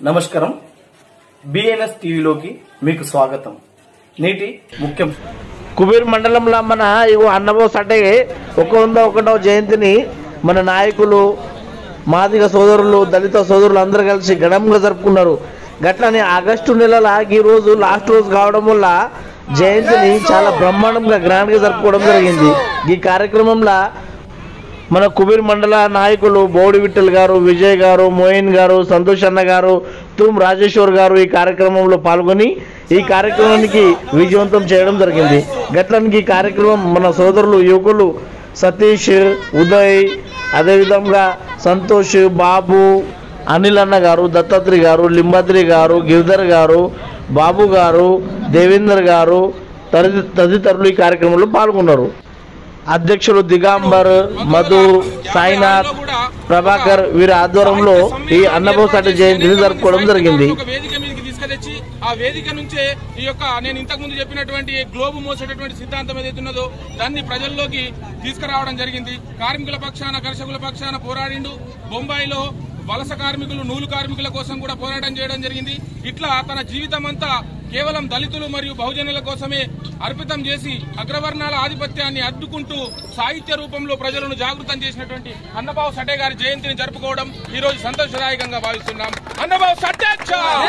నమస్కారం బిఎన్ఎస్ టీవీలోకి మీకు స్వాగతం నేటి ముఖ్యం కుబీర్ మండలంలో మన ఇగో అన్నబోస్ అంటే ఒక వంద ఒకటో జయంతిని మన నాయకులు మాదిగ సోదరులు దళిత సోదరులు అందరూ కలిసి ఘనంగా జరుపుకున్నారు గట్లనే ఆగస్టు నెలల ఈ రోజు లాస్ట్ రోజు కావడం వల్ల జయంతిని చాలా బ్రహ్మాండంగా గ్రాండ్గా జరుపుకోవడం జరిగింది ఈ కార్యక్రమంలో మన కుబీర్ మండల నాయకులు బౌడి విఠల్ గారు విజయ్ గారు మోయిన్ గారు సంతోష్ అన్న గారు తూమ్ రాజేశ్వర్ గారు ఈ కార్యక్రమంలో పాల్గొని ఈ కార్యక్రమానికి విజయవంతం చేయడం జరిగింది గట్లనికి ఈ కార్యక్రమం మన సోదరులు యువకులు సతీష్ ఉదయ్ అదేవిధంగా సంతోష్ బాబు అనిల్ అన్న గారు దత్తాత్రి గారు లింబాద్రి గారు గిరిధర్ గారు బాబు గారు దేవేందర్ గారు తది- తదితరులు ఈ కార్యక్రమంలో పాల్గొన్నారు అధ్యక్షులు దిగాంబర్ మధు సాయినాథ్ ప్రభాకర్ వీరి ఆధ్వర్యంలో ఈ అన్నపోసాటి జయంతిని జరుపుకోవడం జరిగింది ఒక వేదిక మీదకి తీసుకొచ్చి ఆ వేదిక నుంచే ఈ యొక్క నేను ఇంతకు ముందు చెప్పినటువంటి గ్లోబ్ మోసేటటువంటి సిద్ధాంతం ఏదైతే ఉన్నదో దాన్ని ప్రజల్లోకి తీసుకురావడం జరిగింది కార్మికుల పక్షాన కర్షకుల పక్షాన పోరాడిండు బొంబాయిలో వలస కార్మికులు నూలు కార్మికుల కోసం కూడా పోరాటం చేయడం జరిగింది ఇట్లా తన జీవితం అంతా కేవలం దళితులు మరియు బహుజనుల కోసమే అర్పితం చేసి అగ్రవర్ణాల ఆధిపత్యాన్ని అడ్డుకుంటూ సాహిత్య రూపంలో ప్రజలను జాగృతం చేసినటువంటి అన్నబాబు సటే గారి జయంతిని జరుపుకోవడం ఈ రోజు సంతోషదాయకంగా భావిస్తున్నాం అన్నబాబు సట్టేచ్చ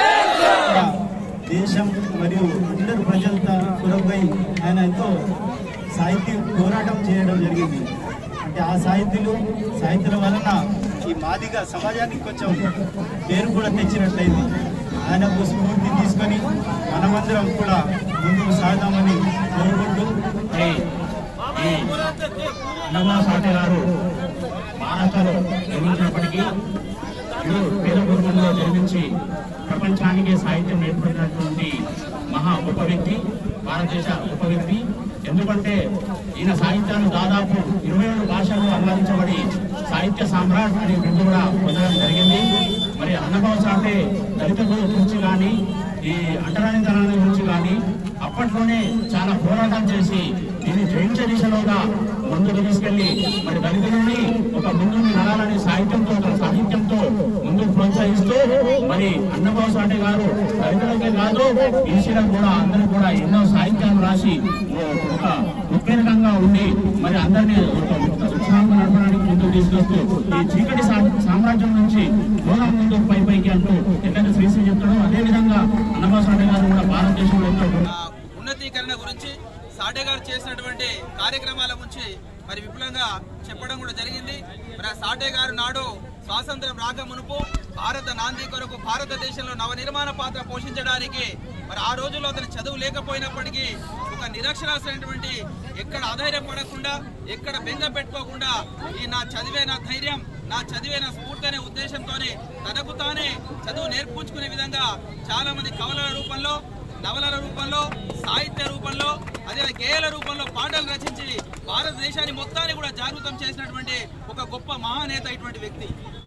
దేశం మరియు అందరు ప్రజలతో కొరకై ఆయన ఎంతో సాహిత్య పోరాటం చేయడం జరిగింది అంటే ఆ సాహిత్యులు సాహిత్యుల వలన ఈ మాదిగా సమాజానికి కొంచెం పేరు కూడా తెచ్చినట్లయింది ఆయనకు స్ఫూర్తి తీసుకొని మనమందరం కూడా ముందుకు సాగుదామని కోరుకుంటూ నవాసాటి గారు మహారాష్ట్రలో జన్మించినప్పటికీ ఇరు పేద కుటుంబంలో జన్మించి ప్రపంచానికి సాహిత్యం నేర్పడినటువంటి మహా గొప్ప వ్యక్తి భారతదేశ గొప్ప వ్యక్తి ఎందుకంటే ఈయన సాహిత్యాన్ని దాదాపు ఇరవై ఏడు భాషల్లో అనువాదించబడి సాహిత్య సామ్రాట్ అనే బిరుదు కూడా పొందడం జరిగింది మరి అన్నభావ సాటే దళిత గురించి కానీ ఈ అంటరానితనాన్ని గురించి కానీ అప్పట్లోనే చాలా పోరాటం చేసి దీన్ని జయించే దిశలోగా ముందుకు తీసుకెళ్లి మరి దళితులని ఒక ముందుని నడాలని సాహిత్యంతో ఒక సాహిత్యంతో ముందుకు ప్రోత్సహిస్తూ మరి అన్నబాబు సాటే గారు దళితులకే కాదు ఈసీలకు కూడా అందరూ కూడా ఎన్నో సాహిత్యాలు రాసి ఒక ఉత్ప్రేరకంగా ఉండి మరి అందరినీ ఒక ఉత్సాహంగా నడపడానికి ముందుకు తీసుకొస్తూ ఈ చీకటి సా- సామ్రాజ్యం నుంచి దూరం ముందుకు పై పైకి అంటూ ఎక్కడ శ్రీశ్రీ చెప్తాడో అదే విధంగా అన్నబాబు సాటే గారు కూడా భారతదేశంలో ఎంతో ఆ, ఉన్నతీకరణ గురించి సాటే గారు చేసినటువంటి కార్యక్రమాల గురించి మరి విపులంగా చెప్పడం కూడా జరిగింది మరి ఆ సాటే గారు నాడు స్వాతంత్రం రాక మునుపు భారత నాంది కొరకు భారతదేశంలో నవనిర్మాణ పాత్ర పోషించడానికి మరి ఆ రోజుల్లో అతను చదువు లేకపోయినప్పటికీ ఒక నిరక్షరాస్యమైనటువంటి ఎక్కడ అధైర్యపడకుండా ఎక్కడ బెంగ పెట్టుకోకుండా ఈ నా చదివే నా ధైర్యం నా చదివే నా స్ఫూర్తి అనే ఉద్దేశంతోనే తనకు తానే చదువు నేర్పుకునే విధంగా చాలా మంది కవలల రూపంలో నవలల రూపంలో సాహిత్య రూపంలో అదే గేయాల రూపంలో పాటలు రచించి భారతదేశాన్ని మొత్తాన్ని కూడా జాగృతం చేసినటువంటి ఒక గొప్ప మహానేత ఇటువంటి వ్యక్తి